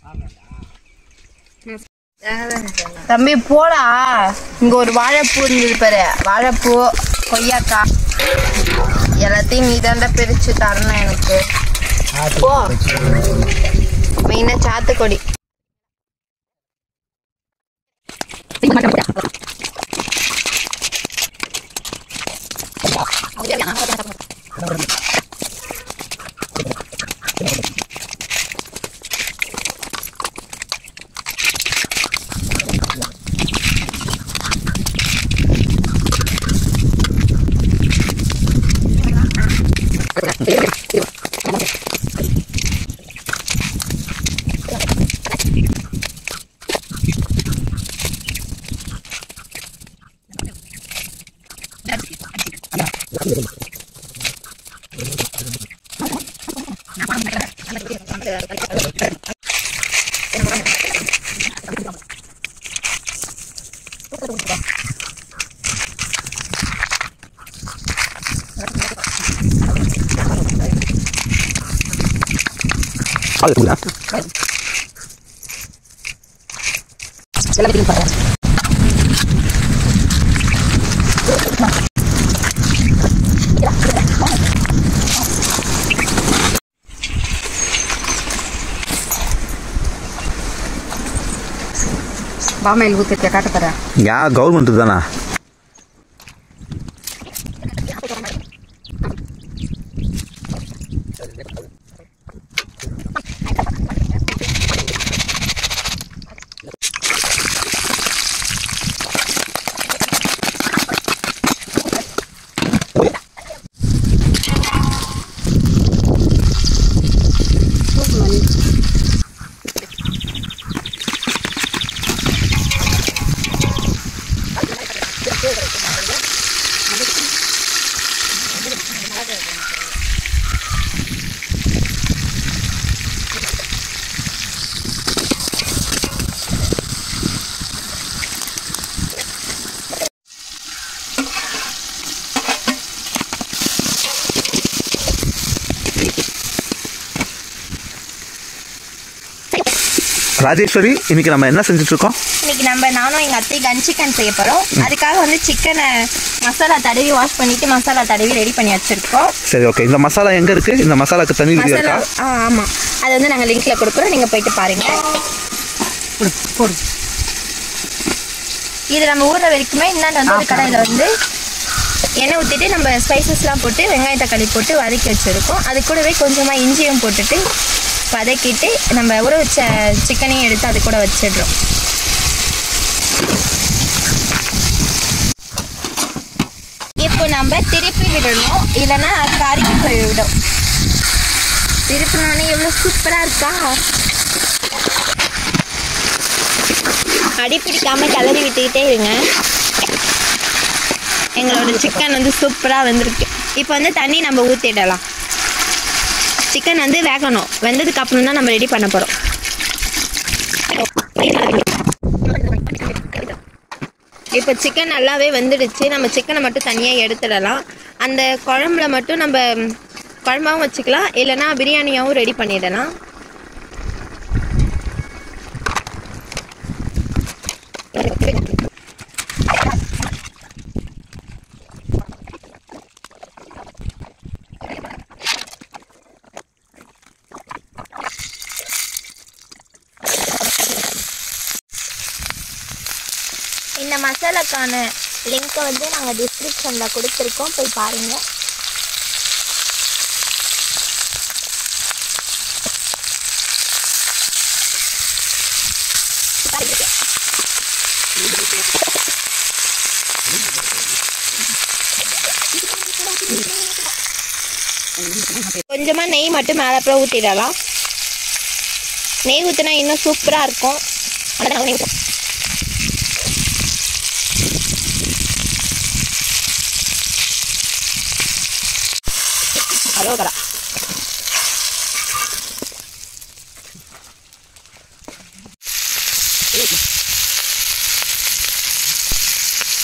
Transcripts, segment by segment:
தம்பி போடா இங்க ஒரு வாழைப்பூ இருந்தது பாரு வாழைப்பூ கொய்யாக்காய் எல்லாத்தையும் நீ தாண்டா பிரிச்சு தரணும் எனக்கு போ மெயினா சாத்துக்கொடி பாமையில் ஊற்றிட்டு காட்ட போகிறேன் யா கவர்மெண்ட் தானா ராஜேஸ்வரி இன்னைக்கு நம்ம என்ன செஞ்சுட்டு இருக்கோம் இன்னைக்கு நம்ம நானும் எங்க அத்தை கன் சிக்கன் செய்ய போறோம் அதுக்காக வந்து சிக்கனை மசாலா தடவி வாஷ் பண்ணிட்டு மசாலா தடவி ரெடி பண்ணி வச்சிருக்கோம் சரி ஓகே இந்த மசாலா எங்க இருக்கு இந்த மசாலாக்கு தனி வீடியோ மசாலா இருக்கா ஆ ஆமா அது வந்து நாங்க லிங்க்ல கொடுக்குறோம் நீங்க போயிட்டு பாருங்க போடு இது நம்ம ஊற வரைக்குமே இந்தாண்ட வந்து ஒரு கடாயில வந்து எண்ணெய் ஊற்றிட்டு நம்ம ஸ்பைசஸ்லாம் போட்டு வெங்காயம் தக்காளி போட்டு வதக்கி வச்சுருக்கோம் அது கூடவே கொஞ்சமாக இஞ்சியும் போட்டுட்டு வதக்கிட்டு நம்ம ஊற வச்ச சிக்கனையும் எடுத்து அது கூட வச்சிடுறோம் இப்போ நம்ம திருப்பி விடணும் இல்லைன்னா அது கருகி போய்விடும் திருப்பினோடனே எவ்வளோ சூப்பராக இருக்கா அடி பிடிக்காம கிளறி விட்டுக்கிட்டே இருங்க எங்களோட சிக்கன் வந்து சூப்பராக வந்திருக்கு இப்போ வந்து தண்ணி நம்ம ஊற்றிடலாம் சிக்கன் வந்து வேகணும் வெந்ததுக்கு அப்புறம் தான் நம்ம ரெடி பண்ண போகிறோம் இப்போ சிக்கன் நல்லாவே வெந்துடுச்சு நம்ம சிக்கனை மட்டும் தனியாக எடுத்துடலாம் அந்த குழம்புல மட்டும் நம்ம குழம்பாவும் வச்சுக்கலாம் இல்லைன்னா பிரியாணியாகவும் ரெடி பண்ணிடலாம் இந்த மசாலாக்கான லிங்க்கை வந்து நாங்கள் டிஸ்கிரிப்ஷனில் கொடுத்துருக்கோம் போய் பாருங்கள் கொஞ்சமாக நெய் மட்டும் மேலே அப்புறம் ஊற்றிடலாம் நெய் ஊற்றினா இன்னும் சூப்பராக இருக்கும் அதனால நெய் ஊத்துறோம். அரோகரா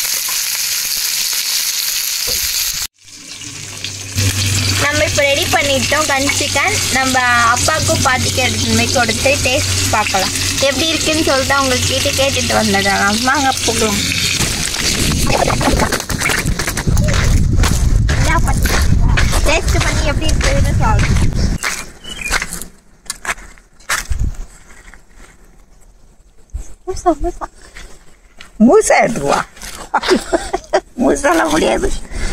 நம்ம இப்போ ரெடி பண்ணி பண்ணிட்டோம் கன் சிக்கன் நம்ம அப்பாவுக்கும் பாட்டிக்கு எடுத்துமே கொடுத்து டேஸ்ட் பார்க்கலாம் எப்படி இருக்குன்னு சொல்லிட்டு அவங்க கிட்ட கேட்டுட்டு வந்துடலாம் வாங்க போகலாம் டேஸ்ட் பண்ணி எப்படி இருக்குதுன்னு சொல்லுங்க மூசா மூசா மூசா எடுத்துக்குவா மூசாலாம் முடியாது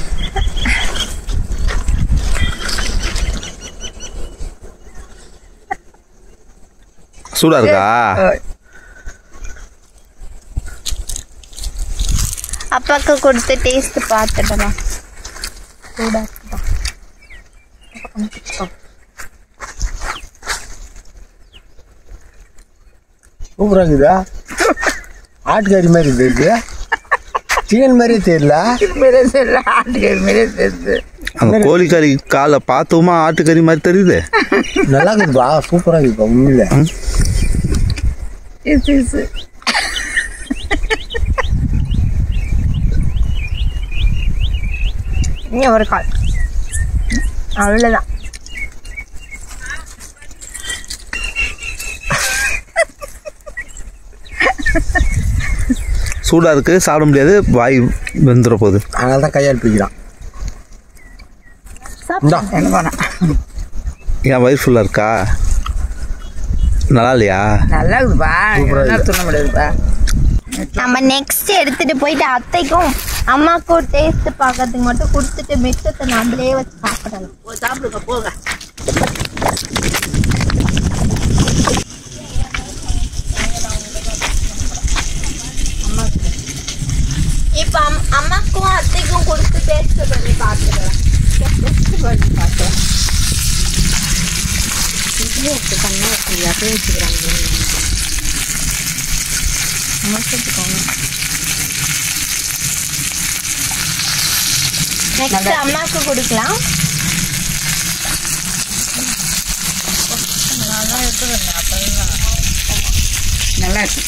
சூடா இருக்கா அப்பாவுக்கு கொடுத்து டேஸ்ட் பார்த்துடலாம் சூடா இருக்குதா சூப்பராக இருக்குதா ஆட்டுக்கறி மாதிரி தெரியுது சிக்கன் மாதிரியே தெரியல மாரியே தெரியல ஆட்டுக்கறி மாரியே தெரியுது அந்த கோழிக்கறி காலை பார்த்தோமா ஆட்டுக்கறி மாதிரி தெரியுது நல்லா இருக்குதுப்பா சூப்பராக இருக்குப்பா உண்மையில இஸ் இஸ் இங்கே ஒரு கால் அவ்வளோதான் சூடா இருக்கு சாப்பிட முடியாது வாய் வெந்துட போகுது அதனால தான் கையால் பிடிக்கிறான் இந்தா என்ன பண்ண ஏன் வயிறு ஃபுல்லாக இருக்கா நல்லா இல்லையா நல்லா இருக்குதுப்பா என்ன சொல்ல முடியாதுப்பா நம்ம நெக்ஸ்ட் எடுத்துட்டு போயிட்டு அத்தைக்கும் அம்மாக்கும் டேஸ்ட் பார்க்கறதுக்கு மட்டும் கொடுத்துட்டு மிச்சத்தை நம்மளே வச்சு சாப்பிடலாம் சாப்பிடுங்க போங்க இப்போ அம் அம்மாக்கும் அத்தைக்கும் கொடுத்து டேஸ்ட் பண்ணி பார்த்துக்கலாம் டேஸ்ட் பண்ணி பார்க்கலாம் நெக்ஸ்ட் அம்மாவுக்கு கொடுக்கலாம் நல்லா இருக்கு